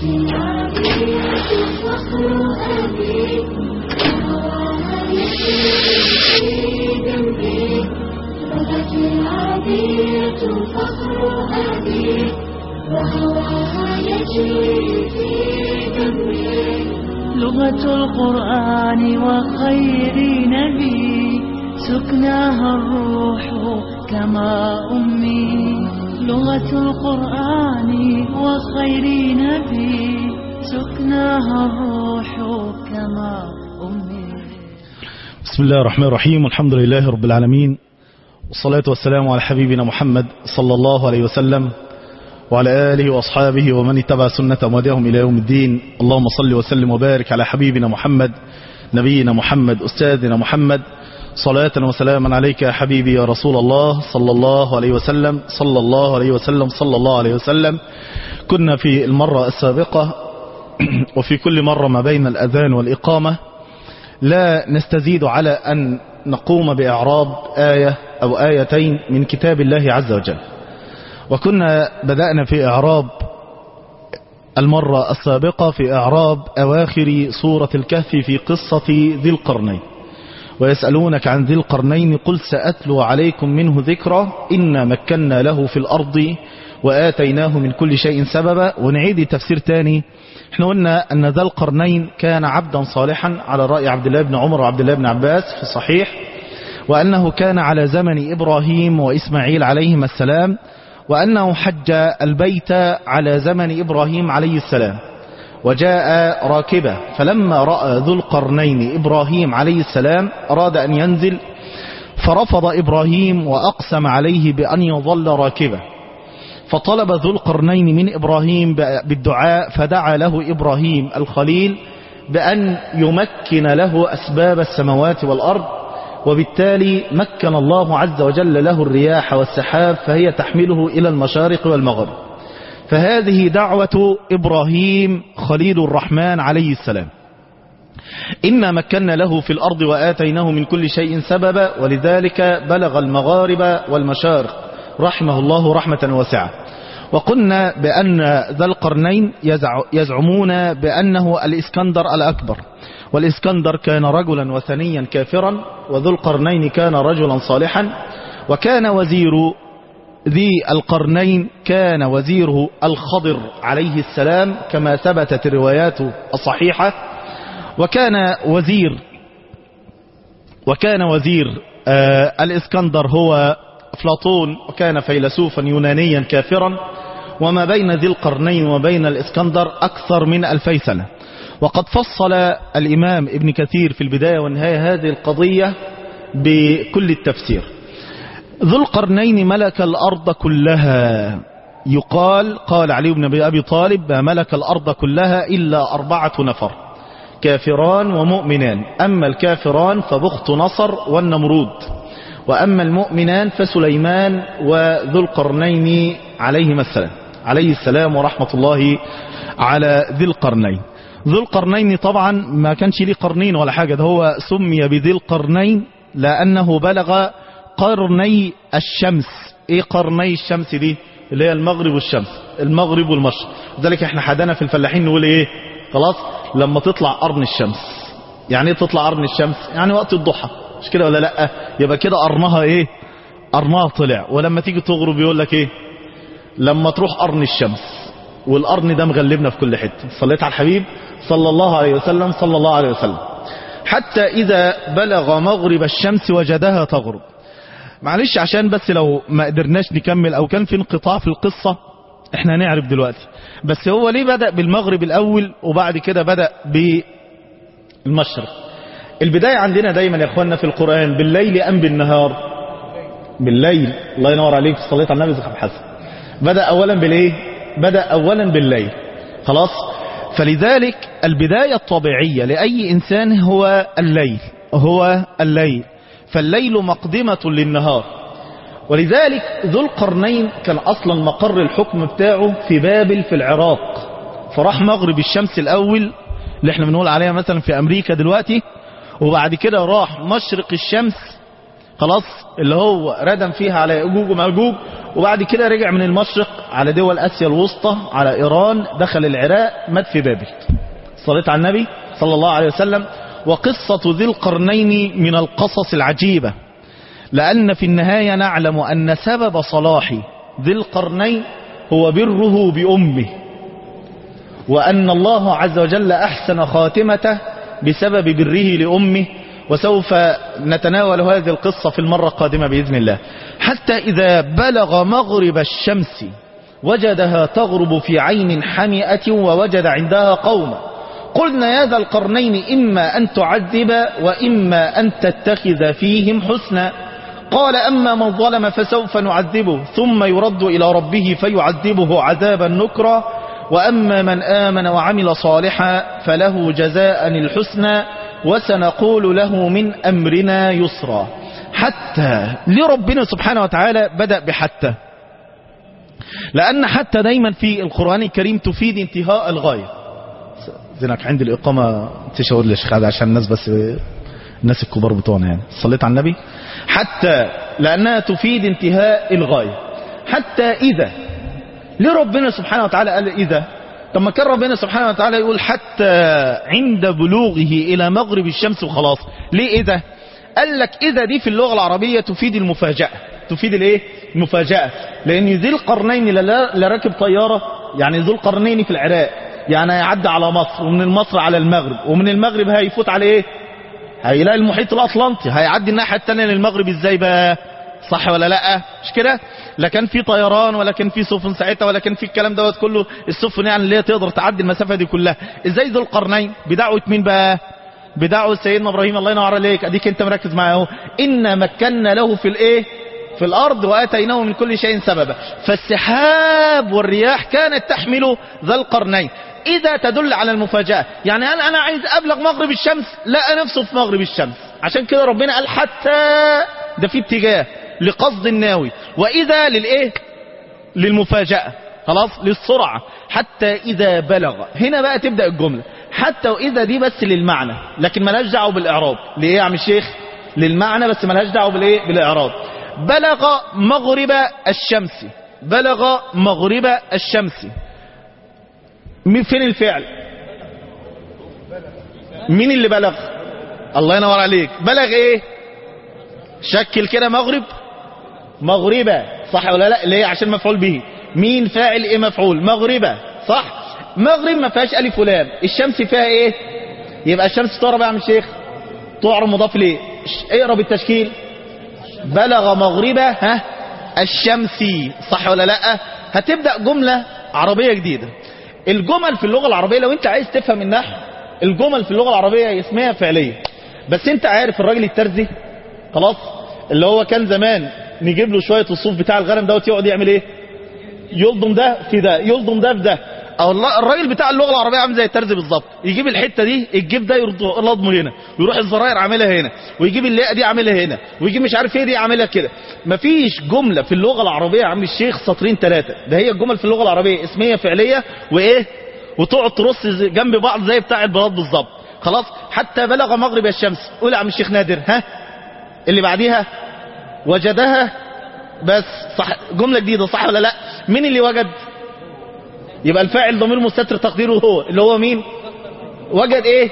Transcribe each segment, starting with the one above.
لغة القرآن وخير نبي سكناها الروح كما أمي لغة القرآن وخير نبي سكناها الروح كما أمي بسم الله الرحمن الرحيم والحمد لله رب العالمين والصلاة والسلام على حبيبنا محمد صلى الله عليه وسلم وعلى آله وأصحابه ومن اتبع سنة ومداهم إلى يوم الدين اللهم صل وسلم وبارك على حبيبنا محمد نبينا محمد أستاذنا محمد صلاة وسلاما عليك يا حبيبي يا رسول الله صلى الله عليه وسلم صلى الله عليه وسلم صلى الله عليه وسلم كنا في المرة السابقة وفي كل مرة ما بين الأذان والإقامة لا نستزيد على أن نقوم بإعراب آية أو آيتين من كتاب الله عز وجل وكنا بدأنا في إعراب المرة السابقة في إعراب أواخر سورة الكهف في قصة ذي القرنين ويسألونك عن ذي القرنين قل سأتلو عليكم منه ذكرى إنا مكنا له في الأرض وآتيناه من كل شيء سببا ونعيد تفسير تاني احنا قلنا أن ذا القرنين كان عبدا صالحا على رأي عبد الله بن عمر وعبد الله بن عباس في الصحيح وأنه كان على زمن إبراهيم وإسماعيل عليهما السلام وأنه حج البيت على زمن إبراهيم عليه السلام وجاء راكبا فلما رأى ذو القرنين إبراهيم عليه السلام أراد أن ينزل فرفض إبراهيم وأقسم عليه بأن يظل راكبا فطلب ذو القرنين من إبراهيم بالدعاء فدعا له إبراهيم الخليل بأن يمكن له أسباب السماوات والأرض وبالتالي مكن الله عز وجل له الرياح والسحاب فهي تحمله إلى المشارق والمغرب فهذه دعوة إبراهيم خليل الرحمن عليه السلام إنا مكنا له في الأرض وآتيناه من كل شيء سببا ولذلك بلغ المغارب والمشارق رحمه الله رحمة واسعة وقلنا بأن ذا القرنين يزعمون بأنه الإسكندر الأكبر والإسكندر كان رجلا وثنيا كافرا وذو القرنين كان رجلا صالحا وكان وزير ذي القرنين كان وزيره الخضر عليه السلام كما ثبتت الروايات الصحيحة وكان وزير وكان وزير آه الإسكندر هو أفلاطون وكان فيلسوفا يونانيا كافرا وما بين ذي القرنين وبين الإسكندر أكثر من ألفي سنة وقد فصل الإمام ابن كثير في البداية والنهاية هذه القضية بكل التفسير ذو القرنين ملك الأرض كلها يقال قال علي بن أبي طالب ما ملك الأرض كلها إلا أربعة نفر كافران ومؤمنان أما الكافران فبخت نصر والنمرود وأما المؤمنان فسليمان وذو القرنين عليهما السلام عليه السلام ورحمة الله على ذي القرنين ذو القرنين طبعا ما كانش ليه قرنين ولا حاجة ده هو سمي بذي القرنين لأنه بلغ قرني الشمس ايه قرني الشمس دي اللي هي المغرب والشمس المغرب والمشرق ذلك احنا حدنا في الفلاحين نقول ايه خلاص لما تطلع قرن الشمس يعني ايه تطلع قرن الشمس يعني وقت الضحى مش كده ولا لا يبقى كده قرنها ايه قرنها طلع ولما تيجي تغرب يقول لك ايه لما تروح قرن الشمس والقرن ده مغلبنا في كل حته صليت على الحبيب صلى الله عليه وسلم صلى الله عليه وسلم حتى إذا بلغ مغرب الشمس وجدها تغرب معلش عشان بس لو ما قدرناش نكمل او كان في انقطاع في القصة احنا هنعرف دلوقتي بس هو ليه بدأ بالمغرب الاول وبعد كده بدأ بالمشرق البداية عندنا دايما يا اخوانا في القرآن بالليل ام بالنهار بالليل الله ينور عليك صليت على النبي زخم حسن بدأ اولا بالايه بدأ اولا بالليل خلاص فلذلك البداية الطبيعية لأي إنسان هو الليل هو الليل فالليل مقدمة للنهار ولذلك ذو القرنين كان أصلا مقر الحكم بتاعه في بابل في العراق فراح مغرب الشمس الأول اللي احنا بنقول عليها مثلا في أمريكا دلوقتي وبعد كده راح مشرق الشمس خلاص اللي هو ردم فيها على يأجوج ومأجوج وبعد كده رجع من المشرق على دول آسيا الوسطى على إيران دخل العراق مات في بابل صليت على النبي صلى الله عليه وسلم وقصة ذي القرنين من القصص العجيبة لأن في النهاية نعلم أن سبب صلاح ذي القرنين هو بره بأمه وأن الله عز وجل أحسن خاتمته بسبب بره لأمه وسوف نتناول هذه القصة في المرة القادمة بإذن الله حتى إذا بلغ مغرب الشمس وجدها تغرب في عين حمئة ووجد عندها قوما قلنا يا ذا القرنين إما أن تعذب وإما أن تتخذ فيهم حسنا قال أما من ظلم فسوف نعذبه ثم يرد إلى ربه فيعذبه عذابا نكرا وأما من آمن وعمل صالحا فله جزاء الحسنى وسنقول له من أمرنا يسرا حتى لربنا سبحانه وتعالى بدأ بحتى لأن حتى دايما في القرآن الكريم تفيد انتهاء الغاية زينك عند الإقامة تشاور لي شيخ عشان الناس بس الناس الكبار بتوعنا يعني صليت على النبي حتى لأنها تفيد انتهاء الغاية حتى إذا ليه ربنا سبحانه وتعالى قال إذا طب ما كان ربنا سبحانه وتعالى يقول حتى عند بلوغه إلى مغرب الشمس وخلاص ليه إذا قال لك إذا دي في اللغة العربية تفيد المفاجأة تفيد الايه المفاجأة لأن ذي القرنين لا راكب طيارة يعني ذو القرنين في العراق يعني هيعدي على مصر ومن مصر على المغرب ومن المغرب هيفوت على ايه هيلاقي المحيط الأطلنطي هيعدي الناحية التانية للمغرب ازاي بقى صح ولا لا مش كده لا كان في طيران ولا كان في سفن ساعتها ولا كان في الكلام دوت كله السفن يعني اللي هي تقدر تعدي المسافة دي كلها ازاي ذو القرنين بدعوة مين بقى بدعوة سيدنا ابراهيم الله ينور عليك اديك انت مركز معاه اهو ان مكنا له في الايه في الارض واتيناه من كل شيء سببا فالسحاب والرياح كانت تحمل ذا القرنين اذا تدل على المفاجأة يعني هل انا عايز ابلغ مغرب الشمس لقى نفسه في مغرب الشمس عشان كده ربنا قال حتى ده في اتجاه لقصد الناوي واذا للايه للمفاجأة خلاص للسرعة حتى اذا بلغ هنا بقى تبدأ الجملة حتى واذا دي بس للمعنى لكن ملهاش دعوه بالاعراب ليه يا عم الشيخ للمعنى بس ملهاش دعوه بالايه بالاعراب بلغ مغرب الشمس بلغ مغرب الشمس مين فين الفعل مين اللي بلغ الله ينور عليك بلغ ايه شكل كده مغرب مغربة صح ولا لا ليه عشان مفعول به مين فاعل ايه مفعول مغربة صح مغرب ما فيهاش الف ولام الشمس فيها ايه يبقى الشمس تعرب يا عم الشيخ تعرب مضاف ليه اقرا بالتشكيل بلغ مغربة ها الشمس صح ولا لا هتبدأ جملة عربية جديدة الجمل في اللغة العربية لو انت عايز تفهم النحو الجمل في اللغة العربية اسمها فعلية بس انت عارف الراجل الترزي خلاص اللي هو كان زمان نجيب له شوية الصوف بتاع الغنم دوت يقعد يعمل ايه يلضم ده في ده يلضم ده في ده او الراجل بتاع اللغه العربيه عامل زي الترزي بالظبط يجيب الحته دي الجيب ده يلضمه هنا ويروح الزراير عاملها هنا ويجيب اللاء دي عاملها هنا ويجيب مش عارف ايه دي عاملها كده مفيش جمله في اللغه العربيه يا عم الشيخ سطرين ثلاثه ده هي الجمل في اللغه العربيه اسميه فعليه وايه وتقعد ترص جنب بعض زي بتاع البلاط بالظبط خلاص حتى بلغ مغرب الشمس قول يا عم الشيخ نادر ها اللي بعديها وجدها بس صح جمله جديده صح ولا لا مين اللي وجد يبقى الفاعل ضمير مستتر تقديره هو اللي هو مين وجد ايه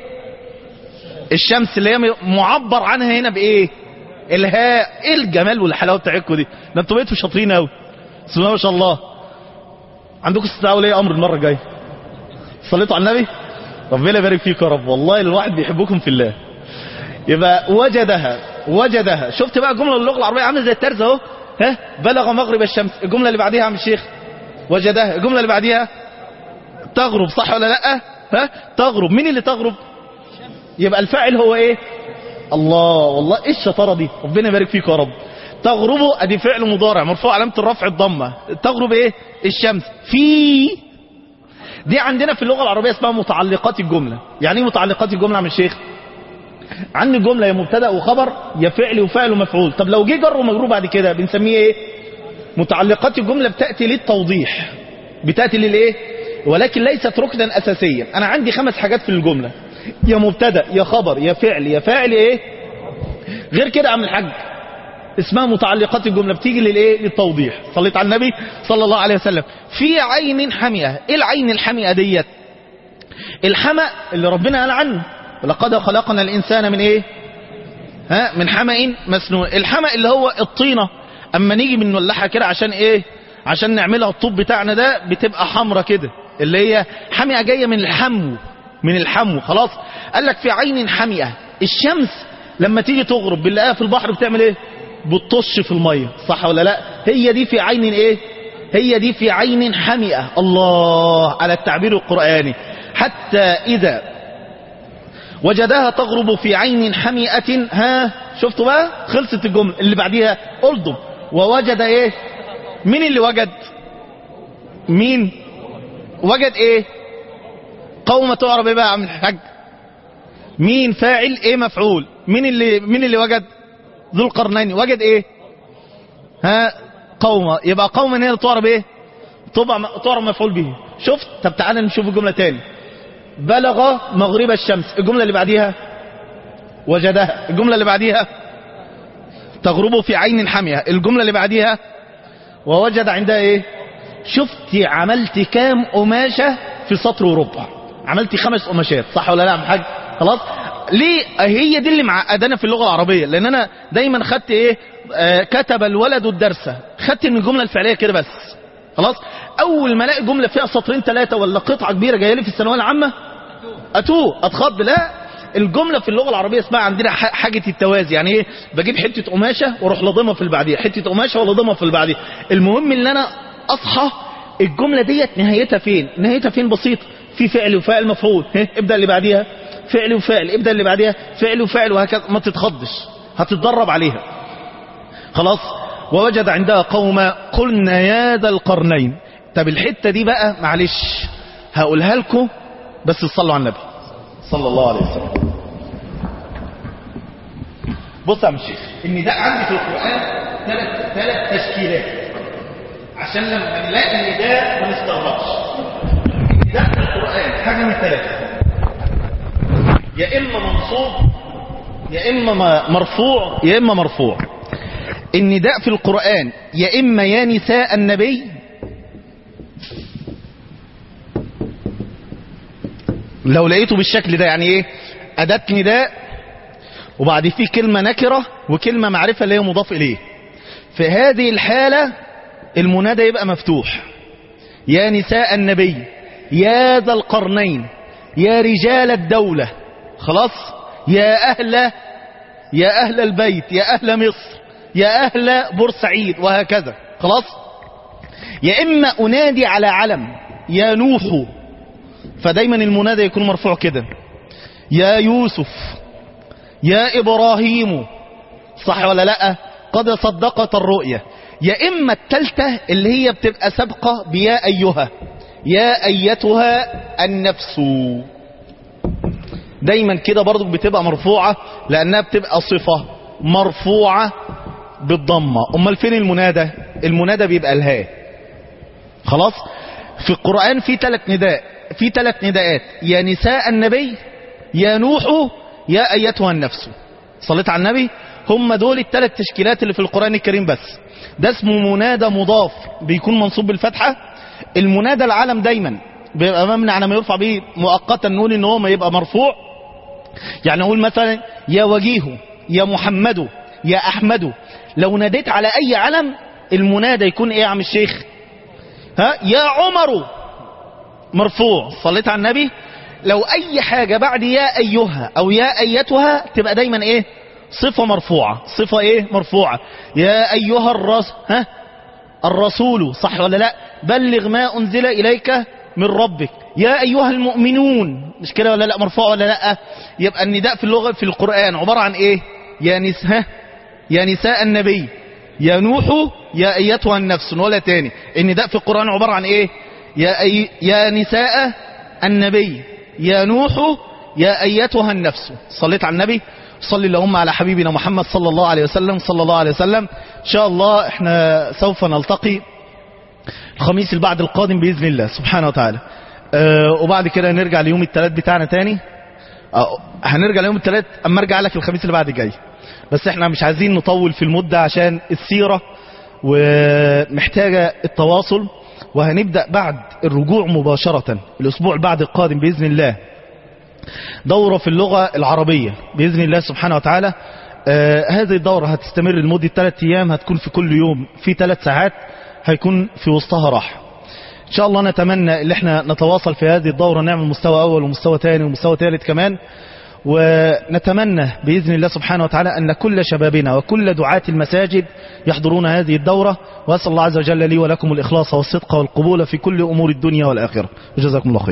الشمس اللي هي معبر عنها هنا بايه الهاء ايه الجمال والحلاوه بتاعتكم دي ده انتوا بقيتوا شاطرين قوي بسم الله ما شاء الله عندكم استدعاء ولي امر المره الجايه صليتوا على النبي ربنا يبارك فيكم يا رب والله الواحد بيحبكم في الله يبقى وجدها وجدها شفت بقى جمله اللغه العربيه عامله زي الترز اهو ها بلغ مغرب الشمس الجمله اللي بعديها يا عم الشيخ وجدها الجملة اللي بعديها تغرب صح ولا لا ها تغرب مين اللي تغرب يبقى الفاعل هو ايه الله والله ايه الشطارة دي ربنا يبارك فيك يا رب تغرب ادي فعل مضارع مرفوع علامة الرفع الضمة تغرب ايه الشمس في دي عندنا في اللغة العربية اسمها متعلقات الجملة يعني ايه متعلقات الجملة يا الشيخ عندي جملة يا مبتدا وخبر يا فعل وفاعل ومفعول طب لو جه جر ومجرور بعد كده بنسميه ايه متعلقات الجملة بتأتي للتوضيح بتأتي للإيه ولكن ليست ركنا أساسيا أنا عندي خمس حاجات في الجملة يا مبتدا يا خبر يا فعل يا فاعل إيه غير كده عم الحاج اسمها متعلقات الجملة بتيجي للايه للتوضيح صليت على النبي صلى الله عليه وسلم في عين حمئة ايه العين الحمئة ديت الحمأ اللي ربنا قال عنه ولقد خلقنا الانسان من ايه ها من حمأ مسنون الحمأ اللي هو الطينة اما نيجي بنولعها كده عشان ايه عشان نعملها الطوب بتاعنا ده بتبقى حمرة كده اللي هي حمئة جاية من الحمو من الحمو خلاص قال لك في عين حمئة الشمس لما تيجي تغرب بنلاقيها في البحر بتعمل ايه بتطش في المية صح ولا لا هي دي في عين ايه هي دي في عين حمئة الله على التعبير القرآني حتى إذا وجدها تغرب في عين حمئة ها شفتوا بقى خلصت الجملة اللي بعديها ألضم ووجد ايه مين اللي وجد مين وجد ايه قوم تعرب ايه بقى يا عم الحاج مين فاعل ايه مفعول مين اللي مين اللي وجد ذو القرنين وجد ايه ها قوم يبقى قوم هنا تعرب ايه طبعا تعرب مفعول به شفت طب تعالى نشوف الجمله تاني بلغ مغرب الشمس الجمله اللي بعديها وجدها الجمله اللي بعديها تغرب في عين حاميه الجمله اللي بعديها ووجد عندها ايه شفت عملت كام قماشه في سطر وربع عملت خمس قماشات صح ولا لا يا عم حاج خلاص ليه هي دي اللي معقدانا في اللغه العربيه لان انا دايما خدت ايه آه كتب الولد الدرس خدت من الجمله الفعليه كده بس خلاص اول ما الاقي جمله فيها سطرين ثلاثه ولا قطعه كبيره جايه لي في الثانويه العامه اتوه اتخض لا الجمله في اللغه العربيه اسمها عندنا حاجه التوازي يعني ايه بجيب حته قماشه واروح لضمها في اللي بعديها حته قماشه ولضمها في اللي بعديها المهم ان انا اصحى الجمله ديت نهايتها فين نهايتها فين بسيط في فعل وفاعل مفعول ابدا اللي بعديها فعل وفعل ابدا اللي بعديها فعل وفعل وهكذا ما تتخضش هتتدرب عليها خلاص ووجد عندها قوم قلنا يا ذا القرنين طب الحته دي بقى معلش هقولها لكم بس تصلوا على النبي صلى الله عليه وسلم بص يا عم الشيخ النداء عندي في القران ثلاث ثلاث تشكيلات عشان لما نلاقي النداء ما نستغربش النداء في القران حاجه من ثلاثه يا اما منصوب يا اما مرفوع يا اما مرفوع النداء في القرآن يا إما يا نساء النبي لو لقيته بالشكل ده يعني ايه أداة نداء وبعد فيه كلمة نكرة وكلمة معرفة اللي هي مضاف إليه في هذه الحالة المنادى يبقى مفتوح يا نساء النبي يا ذا القرنين يا رجال الدولة خلاص يا أهل يا أهل البيت يا أهل مصر يا أهل بورسعيد وهكذا خلاص يا إما أنادي على علم يا نوح فدايما المنادى يكون مرفوع كده يا يوسف يا إبراهيم صح ولا لا قد صدقت الرؤية يا إما التالتة اللي هي بتبقى سابقة بيا أيها يا أيتها النفس دايما كده برضو بتبقى مرفوعة لأنها بتبقى صفة مرفوعة بالضمة امال فين المنادى المنادى بيبقى الهاء خلاص في القرآن في ثلاث نداء في ثلاث نداءات يا نساء النبي يا نوح يا ايتها النفس صليت على النبي هم دول الثلاث تشكيلات اللي في القرآن الكريم بس ده اسمه منادى مضاف بيكون منصوب بالفتحة المنادى العالم دايما بيبقى ممنع على ما يرفع به مؤقتا نقول ان هو ما يبقى مرفوع يعني نقول مثلا يا وجيه يا محمد يا احمد لو ناديت على اي علم المنادى يكون ايه يا عم الشيخ ها يا عمر مرفوع صليت على النبي لو اي حاجة بعد يا ايها او يا ايتها تبقى دايما ايه صفة مرفوعة صفة ايه مرفوعة يا ايها الرس ها الرسول صح ولا لا بلغ ما انزل اليك من ربك يا ايها المؤمنون مش كده ولا لا مرفوع ولا لا يبقى النداء في اللغة في القرآن عبارة عن ايه يا نساء يا نساء النبي يا نوح يا ايتها النفس ولا تاني النداء في القرآن عبارة عن ايه يا, أي يا نساء النبي يا نوح يا ايتها النفس صليت على النبي صلي اللهم على حبيبنا محمد صلى الله عليه وسلم صلى الله عليه وسلم ان شاء الله احنا سوف نلتقي الخميس البعد القادم بإذن الله سبحانه وتعالى أه وبعد كده نرجع ليوم الثلاث بتاعنا تاني أه، هنرجع يوم الثلاث اما ارجع لك الخميس اللي بعد الجاي بس احنا مش عايزين نطول في المدة عشان السيرة ومحتاجة التواصل وهنبدأ بعد الرجوع مباشرة الاسبوع بعد القادم بإذن الله دورة في اللغة العربية بإذن الله سبحانه وتعالى آه هذه الدورة هتستمر لمدة ثلاث أيام هتكون في كل يوم في ثلاث ساعات هيكون في وسطها راحة إن شاء الله نتمنى ان احنا نتواصل في هذه الدورة نعمل مستوى أول ومستوى ثاني ومستوى ثالث كمان ونتمنى بإذن الله سبحانه وتعالى أن كل شبابنا وكل دعاة المساجد يحضرون هذه الدورة وأسأل الله عز وجل لي ولكم الإخلاص والصدق والقبول في كل أمور الدنيا والآخرة وجزاكم الله خير